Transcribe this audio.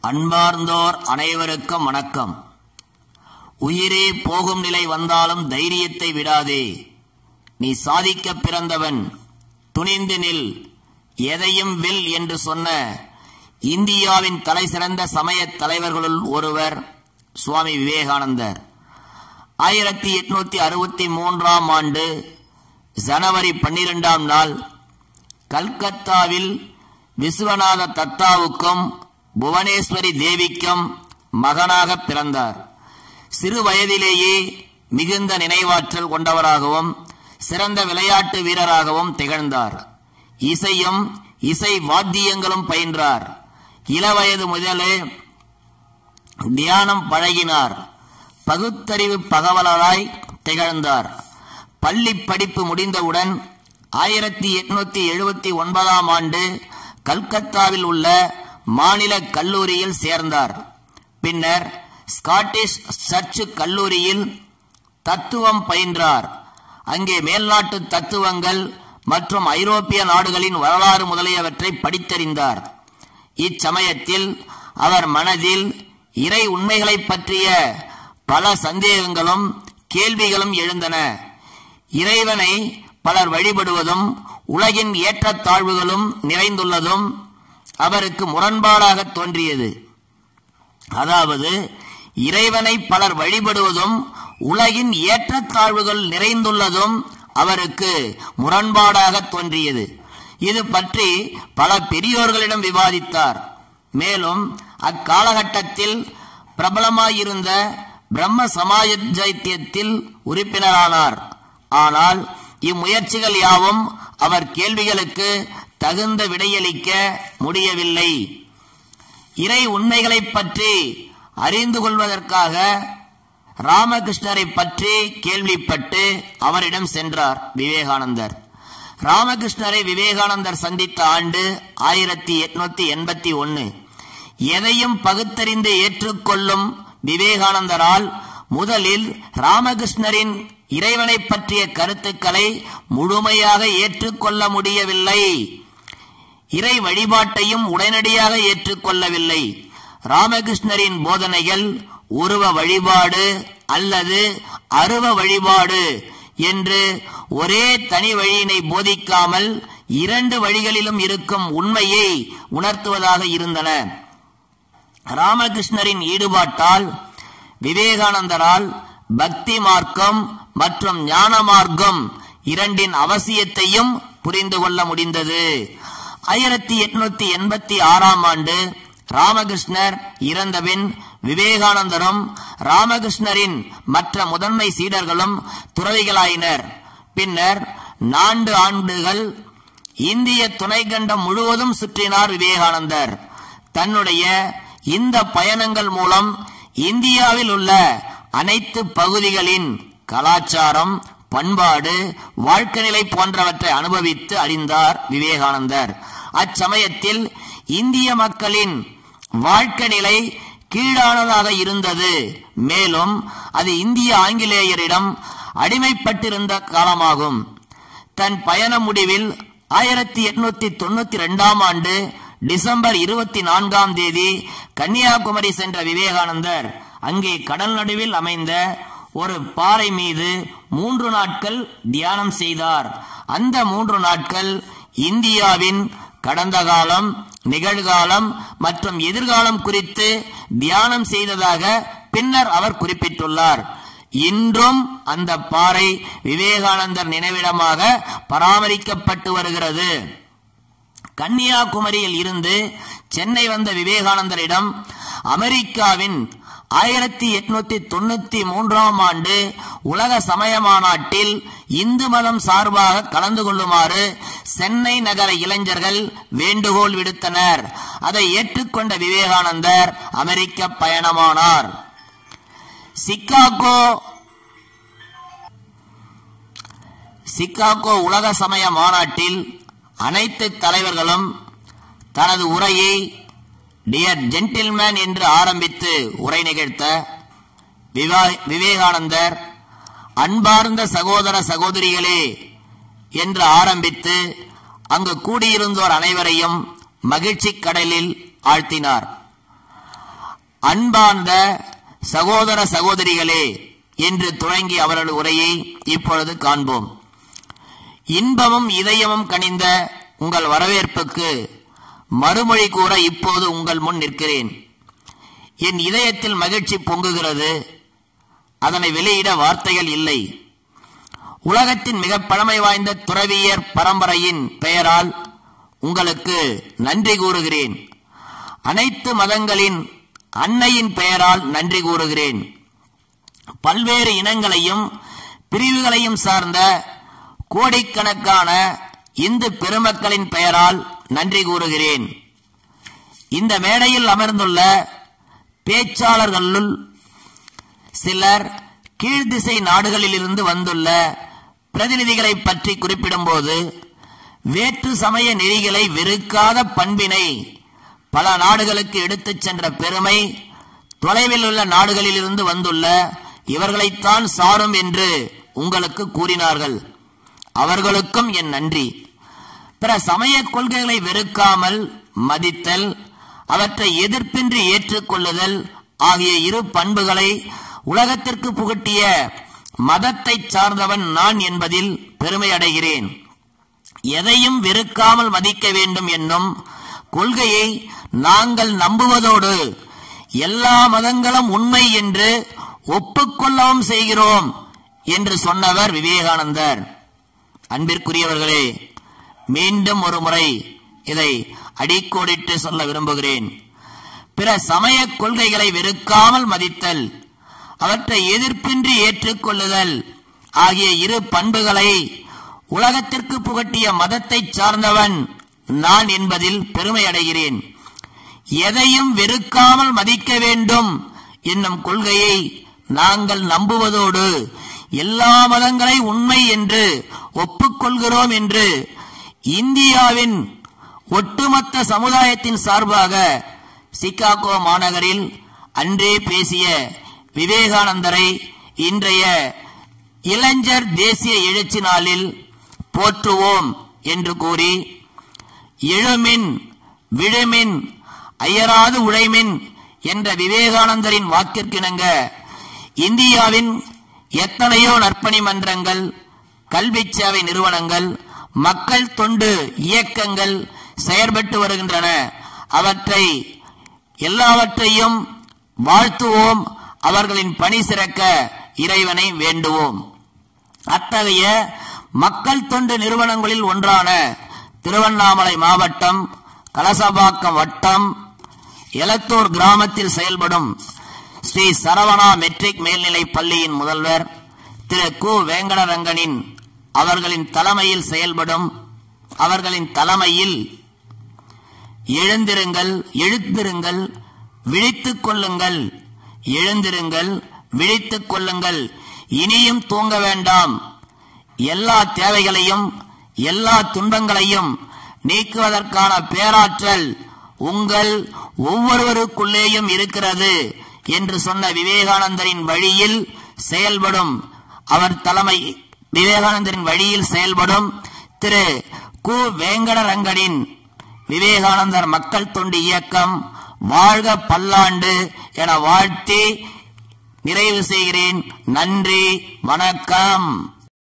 அன்பார்ந்தோர் அனைவருக்கும் வணக்கம் உயிரே போகும் நிலை வந்தாலும் தைரியத்தை விடாதே நீ சாதிக்க பிறந்தவன் துணிந்து நில் எதையும் வில் என்று சொன்ன இந்தியாவின் தலைசிறந்த சமய தலைவர்களுள் ஒருவர் சுவாமி விவேகானந்தர் ஆயிரத்தி எட்நூத்தி அறுபத்தி மூன்றாம் ஆண்டு ஜனவரி பன்னிரெண்டாம் நாள் கல்கத்தாவில் விஸ்வநாத தத்தாவுக்கும் புவனேஸ்வரி தேவிக்கும் மகனாக பிறந்தார் சிறு வயதிலேயே மிகுந்த நினைவாற்றல் கொண்டவராகவும் சிறந்த விளையாட்டு வீரராகவும் திகழ்ந்தார் இசையும் இசை வாத்தியங்களும் பயின்றார் இளவயது முதலே தியானம் பழகினார் பகுத்தறிவு பகவலராய் திகழ்ந்தார் பள்ளி படிப்பு முடிந்தவுடன் ஆயிரத்தி எட்நூத்தி எழுபத்தி ஒன்பதாம் ஆண்டு கல்கத்தாவில் உள்ள மாநில கல்லூரியில் சேர்ந்தார் பின்னர் ஸ்காட்டிஷ் சர்ச்சு கல்லூரியில் தத்துவம் பயின்றார் அங்கே மேல்நாட்டு தத்துவங்கள் மற்றும் ஐரோப்பிய நாடுகளின் வரலாறு முதலியவற்றை படித்தறிந்தார் இச்சமயத்தில் அவர் மனதில் இறை உண்மைகளைப் பற்றிய பல சந்தேகங்களும் கேள்விகளும் எழுந்தன இறைவனை பலர் வழிபடுவதும் உலகின் ஏற்றத்தாழ்வுகளும் நிறைந்துள்ளதும் அவருக்கு முரண்பாடாக தோன்றியது அதாவது இறைவனை பலர் வழிபடுவதும் உலகின் ஏற்றத்தாழ்வுகள் நிறைந்துள்ளதும் அவருக்கு முரண்பாடாக தோன்றியது இது பற்றி பல பெரியோர்களிடம் விவாதித்தார் மேலும் அக்காலகட்டத்தில் பிரபலமாயிருந்த பிரம்ம சமாஜத்தில் உறுப்பினரானார் ஆனால் இம்முயற்சிகள் யாவும் அவர் கேள்விகளுக்கு தகுந்த விடையளிக்க முடியவில்லை இறை உண்மைகளைப் பற்றி அறிந்து கொள்வதற்காக ராமகிருஷ்ணரை பற்றி கேள்விப்பட்டு அவரிடம் சென்றார் விவேகானந்தர் ராமகிருஷ்ணரை விவேகானந்தர் சந்தித்த ஆண்டு ஆயிரத்தி எட்நூத்தி எண்பத்தி ஒன்னு எதையும் பகுத்தறிந்து ஏற்றுக்கொள்ளும் விவேகானந்தரால் முதலில் ராமகிருஷ்ணரின் இறைவனை பற்றிய கருத்துக்களை முழுமையாக ஏற்றுக்கொள்ள முடியவில்லை இறை வழிபாட்டையும் உடனடியாக ஏற்றுக்கொள்ளவில்லை ராமகிருஷ்ணரின் போதனைகள் உருவ வழிபாடு அல்லது அருவ வழிபாடு என்று ஒரே தனி வழியினை போதிக்காமல் இரண்டு வழிகளிலும் இருக்கும் உண்மையை உணர்த்துவதாக இருந்தன ராமகிருஷ்ணரின் ஈடுபாட்டால் விவேகானந்தரால் பக்தி மார்க்கம் மற்றும் ஞான மார்க்கம் இரண்டின் அவசியத்தையும் புரிந்து கொள்ள முடிந்தது ஆயிரத்தி எட்நூத்தி எண்பத்தி ஆறாம் ஆண்டு ராமகிருஷ்ணர் இறந்தபின் விவேகானந்தரும் ராமகிருஷ்ணரின் மற்ற முதன்மை சீடர்களும் துறவிகளாயினர் பின்னர் நான்கு ஆண்டுகள் இந்திய துணைக்கண்டம் முழுவதும் சுற்றினார் விவேகானந்தர் தன்னுடைய இந்த பயணங்கள் மூலம் இந்தியாவில் உள்ள அனைத்து பகுதிகளின் கலாச்சாரம் பண்பாடு வாழ்க்கை நிலை போன்றவற்றை அனுபவித்து அறிந்தார் விவேகானந்தர் அச்சமயத்தில் இந்திய மக்களின் வாழ்க்கை நிலை கீழானதாக இருந்தது மேலும் அது இந்திய ஆங்கிலேயரிடம் அடிமைப்பட்டிருந்த காலமாகும் தன் பயண முடிவில் ஆயிரத்தி எட்நூத்தி தொண்ணூத்தி ரெண்டாம் ஆண்டு டிசம்பர் இருபத்தி நான்காம் தேதி கன்னியாகுமரி சென்ற விவேகானந்தர் அங்கே கடல் நடுவில் அமைந்த ஒரு பாறை மீது மூன்று நாட்கள் தியானம் செய்தார் அந்த மூன்று நாட்கள் இந்தியாவின் கடந்த காலம் நிகழ்காலம் மற்றும் எதிர்காலம் குறித்து தியானம் செய்ததாக பின்னர் அவர் குறிப்பிட்டுள்ளார் இன்றும் அந்த பாறை விவேகானந்தர் நினைவிடமாக பராமரிக்கப்பட்டு வருகிறது கன்னியாகுமரியில் இருந்து சென்னை வந்த விவேகானந்தரிடம் அமெரிக்காவின் ஆயிரத்தி எட்நூத்தி தொண்ணூத்தி மூன்றாம் ஆண்டு உலக சமய மாநாட்டில் இந்து மதம் சார்பாக கலந்து கொள்ளுமாறு சென்னை நகர இளைஞர்கள் வேண்டுகோள் விடுத்தனர் அதை ஏற்றுக்கொண்ட விவேகானந்தர் அமெரிக்க பயணமானார் சிக்காகோ சிக்காகோ உலக சமய மாநாட்டில் அனைத்து தலைவர்களும் தனது உரையை டியர் ஜென்டில்மேன் என்று ஆரம்பித்து உரை நிகழ்த்த விவேகானந்தர் அன்பார்ந்த சகோதர சகோதரிகளே என்று ஆரம்பித்து அங்கு கூடியிருந்தோர் அனைவரையும் மகிழ்ச்சி கடலில் ஆழ்த்தினார் அன்பார்ந்த சகோதர சகோதரிகளே என்று துவங்கி அவரது உரையை இப்பொழுது காண்போம் இன்பமும் இதயமும் கனிந்த உங்கள் வரவேற்புக்கு மறுமொழி கூற இப்போது உங்கள் முன் நிற்கிறேன் என் இதயத்தில் மகிழ்ச்சி பொங்குகிறது அதனை வெளியிட வார்த்தைகள் இல்லை உலகத்தின் மிக பழமை வாய்ந்த துறவியர் பரம்பரையின் பெயரால் உங்களுக்கு நன்றி கூறுகிறேன் அனைத்து மதங்களின் அன்னையின் பெயரால் நன்றி கூறுகிறேன் பல்வேறு இனங்களையும் பிரிவுகளையும் சார்ந்த கோடிக்கணக்கான இந்து பெருமக்களின் பெயரால் நன்றி கூறுகிறேன் இந்த மேடையில் அமர்ந்துள்ள பேச்சாளர்களுள் சிலர் கீழ்திசை நாடுகளிலிருந்து வந்துள்ள பிரதிநிதிகளை பற்றி குறிப்பிடும்போது வேற்று சமய நெறிகளை வெறுக்காத பண்பினை பல நாடுகளுக்கு எடுத்துச் சென்ற பெருமை தொலைவில் உள்ள நாடுகளிலிருந்து வந்துள்ள இவர்களைத்தான் சாரும் என்று உங்களுக்கு கூறினார்கள் அவர்களுக்கும் என் நன்றி பிற சமய கொள்கைகளை வெறுக்காமல் மதித்தல் அவற்றை எதிர்ப்பின்றி ஏற்றுக்கொள்ளுதல் ஆகிய இரு பண்புகளை உலகத்திற்கு புகட்டிய மதத்தை சார்ந்தவன் நான் என்பதில் பெருமை அடைகிறேன் எதையும் வெறுக்காமல் மதிக்க வேண்டும் என்னும் கொள்கையை நாங்கள் நம்புவதோடு எல்லா மதங்களும் உண்மை என்று ஒப்புக்கொள்ளவும் செய்கிறோம் என்று சொன்னவர் விவேகானந்தர் அன்பிற்குரியவர்களே மீண்டும் ஒரு முறை இதை அடிக்கோடிட்டு சொல்ல விரும்புகிறேன் பிற சமய கொள்கைகளை வெறுக்காமல் மதித்தல் அவற்றை எதிர்ப்பின்றி ஏற்றுக்கொள்ளுதல் ஆகிய இரு பண்புகளை உலகத்திற்கு புகட்டிய மதத்தை சார்ந்தவன் நான் என்பதில் பெருமை அடைகிறேன் எதையும் வெறுக்காமல் மதிக்க வேண்டும் என்னும் கொள்கையை நாங்கள் நம்புவதோடு எல்லா மதங்களை உண்மை என்று ஒப்புக்கொள்கிறோம் என்று இந்தியாவின் ஒட்டுமொத்த சமுதாயத்தின் சார்பாக சிகாகோ மாநகரில் அன்றே பேசிய விவேகானந்தரை இன்றைய இளைஞர் தேசிய எழுச்சி நாளில் போற்றுவோம் என்று கூறி எழுமின் விழுமின் அயராது உழைமின் என்ற விவேகானந்தரின் வாக்கிற்கிணங்க இந்தியாவின் எத்தனையோ நற்பணி மன்றங்கள் கல்வி சேவை நிறுவனங்கள் மக்கள் தொண்டு இயக்கங்கள் செயற்பட்டு வருகின்றன அவற்றை எல்லாவற்றையும் வாழ்த்துவோம் அவர்களின் பணி சிறக்க இறைவனை வேண்டுவோம் அத்தகைய மக்கள் தொண்டு நிறுவனங்களில் ஒன்றான திருவண்ணாமலை மாவட்டம் கலசபாக்கம் வட்டம் எலத்தூர் கிராமத்தில் செயல்படும் ஸ்ரீ சரவணா மெட்ரிக் மேல்நிலைப் பள்ளியின் முதல்வர் திரு கு வேங்கடரங்கனின் அவர்களின் தலைமையில் செயல்படும் அவர்களின் தலைமையில் எழுந்திருங்கள் எழுந்திருங்கள் விழித்துக் கொள்ளுங்கள் எழுந்திருங்கள் விழித்துக் கொள்ளுங்கள் இனியும் தூங்க வேண்டாம் எல்லா தேவைகளையும் எல்லா துன்பங்களையும் நீக்குவதற்கான பேராற்றல் உங்கள் ஒவ்வொருவருக்குள்ளேயும் இருக்கிறது என்று சொன்ன விவேகானந்தரின் வழியில் செயல்படும் அவர் தலைமை விவேகானந்தரின் வழியில் செயல்படும் திரு கு வேங்கடரங்கனின் விவேகானந்தர் மக்கள் தொண்டு இயக்கம் வாழ்க பல்லாண்டு என வாழ்த்தி நிறைவு செய்கிறேன் நன்றி வணக்கம்